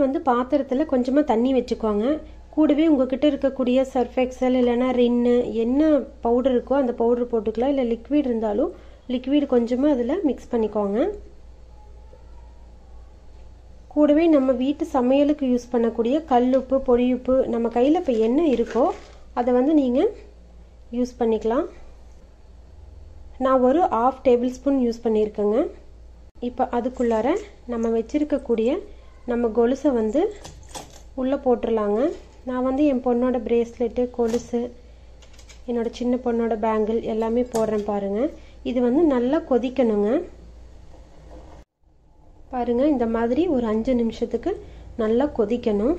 வந்து பாத்திரத்தில் கொஞ்சமாக தண்ணி வச்சுக்கோங்க கூடவே உங்ககிட்ட இருக்கக்கூடிய சர்ஃப் எக்ஸல் இல்லைன்னா ரின்னு என்ன பவுடர் இருக்கோ அந்த பவுடர் போட்டுக்கலாம் இல்லை லிக்விட் இருந்தாலும் லிக்விட் கொஞ்சமாக அதில் மிக்ஸ் பண்ணிக்கோங்க கூடவே நம்ம வீட்டு சமையலுக்கு யூஸ் பண்ணக்கூடிய கல்லுப்பு பொடியுப்பு நம்ம கையில் இப்போ என்ன இருக்கோ அதை வந்து நீங்கள் யூஸ் பண்ணிக்கலாம் நான் ஒரு ஆஃப் டேபிள் ஸ்பூன் யூஸ் பண்ணியிருக்கேங்க இப்போ அதுக்குள்ளார நம்ம வச்சுருக்கக்கூடிய நம்ம கொலுசை வந்து உள்ளே போட்டுடலாங்க நான் வந்து என் பொண்ணோட பிரேஸ்லெட்டு கொலுசு என்னோட சின்ன பொண்ணோட பேங்கிள் எல்லாமே போடுறேன் பாருங்கள் இது வந்து நல்லா கொதிக்கணுங்க பாருங்கள் இந்த மாதிரி ஒரு அஞ்சு நிமிஷத்துக்கு நல்லா கொதிக்கணும்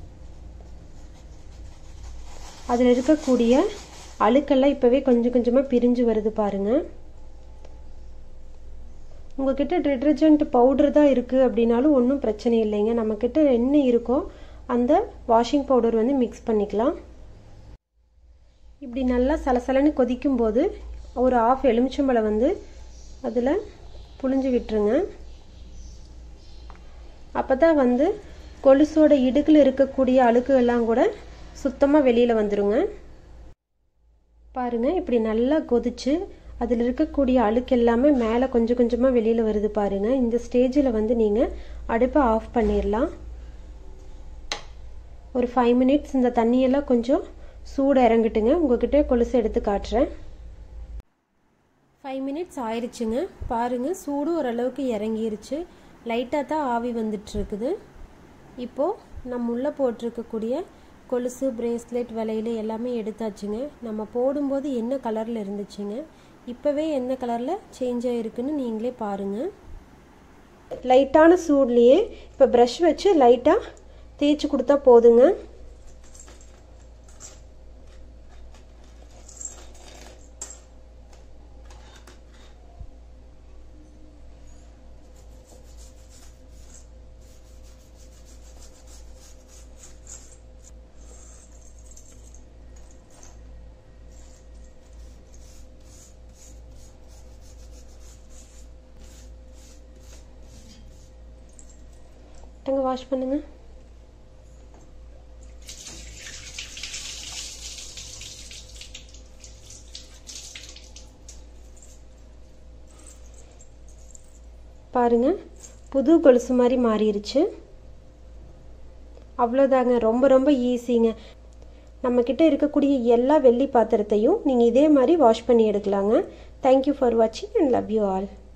அதில் இருக்கக்கூடிய அழுக்கெல்லாம் இப்போவே கொஞ்சம் கொஞ்சமாக பிரிஞ்சு வருது பாருங்கள் உங்ககிட்ட டிட்டர்ஜென்ட் பவுடர் தான் இருக்குது அப்படின்னாலும் ஒன்றும் பிரச்சனை இல்லைங்க நம்மக்கிட்ட என்ன இருக்கோ அந்த வாஷிங் பவுடர் வந்து மிக்ஸ் பண்ணிக்கலாம் இப்படி நல்லா சலசலன்னு கொதிக்கும் போது ஒரு ஆஃப் எலுமிச்சம்பழம் வந்து அதில் புழிஞ்சு விட்டுருங்க அப்போ தான் வந்து கொலுசோட இடுக்கில் இருக்கக்கூடிய அழுக்குகள்லாம் கூட சுத்தமாக வெளியில் வந்துடுங்க பாருங்கள் இப்படி நல்லா கொதிச்சு அதில் இருக்கக்கூடிய அழுக்கு எல்லாமே மேலே கொஞ்சம் கொஞ்சமாக வெளியில் வருது பாருங்கள் இந்த ஸ்டேஜில் வந்து நீங்கள் அடுப்பை ஆஃப் பண்ணிடலாம் ஒரு ஃபைவ் மினிட்ஸ் இந்த தண்ணியெல்லாம் கொஞ்சம் சூடு இறங்கிட்டுங்க உங்ககிட்ட கொலுசு எடுத்து காட்டுறேன் ஃபைவ் மினிட்ஸ் ஆயிடுச்சுங்க பாருங்கள் சூடு ஓரளவுக்கு இறங்கிருச்சு லைட்டாக தான் ஆவி வந்துட்டுருக்குது இப்போது நம்ம உள்ளே போட்டிருக்கக்கூடிய கொலுசு பிரேஸ்லெட் வளையல் எல்லாமே எடுத்தாச்சுங்க நம்ம போடும்போது என்ன கலரில் இருந்துச்சுங்க இப்போவே எந்த கலரில் சேஞ்ச் ஆகிருக்குன்னு நீங்களே பாருங்கள் லைட்டான சூட்லேயே இப்போ ப்ரஷ் வச்சு லைட்டாக தேய்ச்சி கொடுத்தா போதுங்க டங்க வாஷ் பண்ணுங்க பாருங்க புது கொலுசு மாதிரி மாறிடுச்சு அவ்வளோதாங்க ரொம்ப ரொம்ப ஈஸிங்க நம்மக்கிட்ட இருக்கக்கூடிய எல்லா வெள்ளி பாத்திரத்தையும் நீங்கள் இதே மாதிரி வாஷ் பண்ணி எடுக்கலாங்க தேங்க்யூ ஃபார் வாட்சிங் அண்ட் லவ் யூ ஆல்